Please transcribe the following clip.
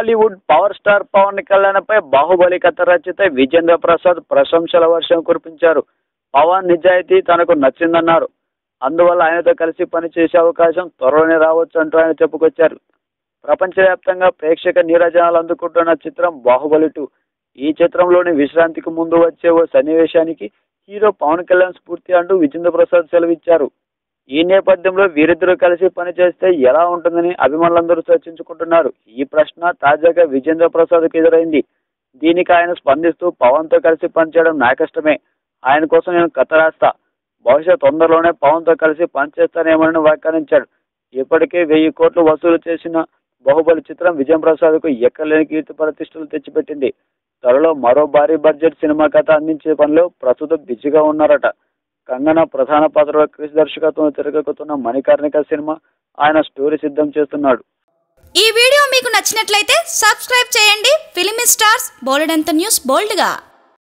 Tollywood power star Pawan Kalyan పై బాహుబలి కథ రచయిత విజేంద్ర ప్రసాద్ ప్రశంసల వర్షం కురిపించారు పవన్ నిజాయితీ తనకు నచ్చిందన్నారు అందువల్ల ఆయనతో కలిసి పనిచేసే అవకాశం త్వరలోనే రావచ్చు అంటూ ఆయన చెప్పుకొచ్చారు ప్రపంచవ్యాప్తంగా ప్రేక్షక నీరజనాలు అందుకుంటున్న చిత్రం బాహుబలి టూ ఈ చిత్రంలోని విశ్రాంతికి ముందు వచ్చే ఓ సన్నివేశానికి హీరో పవన్ కళ్యాణ్ స్ఫూర్తి అంటూ విజేంద్ర ప్రసాద్ సెలవిచ్చారు ఈ నేపథ్యంలో వీరిద్దరూ కలిసి పనిచేస్తే ఎలా ఉంటుందని అభిమానులందరూ చర్చించుకుంటున్నారు ఈ ప్రశ్న తాజాగా విజేంద్ర ప్రసాద్కి ఎదురైంది దీనికి ఆయన స్పందిస్తూ పవన్తో కలిసి పనిచేయడం నా కష్టమే ఆయన కోసం నేను కథ రాస్తా బహుశా తొందరలోనే పవన్తో కలిసి పనిచేస్తానేమోనని వ్యాఖ్యానించాడు ఇప్పటికే వెయ్యి కోట్లు వసూలు చేసిన బాహుబలి చిత్రం విజయం ప్రసాద్కు ఎక్కలేని కీర్తి ప్రతిష్టలు తెచ్చిపెట్టింది త్వరలో మరో భారీ బడ్జెట్ సినిమా కథ అందించే పనిలో ప్రస్తుతం బిజీగా ఉన్నారట కంగన ప్రధాన పాత్రలో క్రిష్ దర్శకత్వం తెరకెక్కుతున్న మణికర్ణిక సినిమా ఆయన స్టోరీ సిద్ధం చేస్తున్నాడు ఈ వీడియో మీకు నచ్చినట్లయితే సబ్స్క్రైబ్ చేయండి ఫిలిమి స్టార్స్ బోలెడంత న్యూస్ బోల్డ్గా